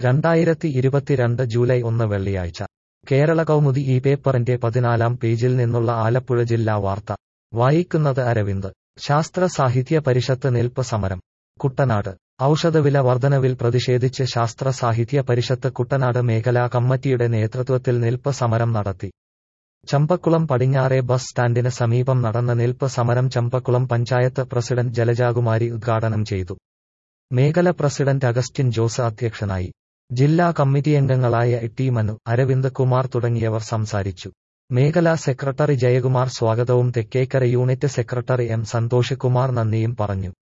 രണ്ടായിരത്തി ഇരുപത്തിരണ്ട് ജൂലൈ ഒന്ന് വെള്ളിയാഴ്ച കേരള കൗമുദി ഈ പേപ്പറിന്റെ പതിനാലാം പേജിൽ നിന്നുള്ള ആലപ്പുഴ ജില്ലാ വാർത്ത വായിക്കുന്നത് അരവിന്ദ് ശാസ്ത്ര സാഹിത്യ പരിഷത്ത് നിൽപ്പ് സമരം കുട്ടനാട് ഔഷധവില വർധനവിൽ പ്രതിഷേധിച്ച് ശാസ്ത്ര സാഹിത്യ പരിഷത്ത് കുട്ടനാട് മേഖലാ കമ്മിറ്റിയുടെ നേതൃത്വത്തിൽ നിൽപ്പ് സമരം നടത്തി ചമ്പക്കുളം പടിഞ്ഞാറെ ബസ് സ്റ്റാൻഡിന് സമീപം നടന്ന നിൽപ്പ് സമരം ചമ്പക്കുളം പഞ്ചായത്ത് പ്രസിഡന്റ് ജലജാകുമാരി ഉദ്ഘാടനം ചെയ്തു മേഖല പ്രസിഡന്റ് അഗസ്റ്റിൻ ജോസ് അധ്യക്ഷനായി ജില്ലാ കമ്മിറ്റിയംഗങ്ങളായ ടി മനു അരവിന്ദ് കുമാർ തുടങ്ങിയവർ സംസാരിച്ചു മേഖലാ സെക്രട്ടറി ജയകുമാർ സ്വാഗതവും Thekkekara unit secretary M Santhosh Kumar നന്ദിയും പറഞ്ഞു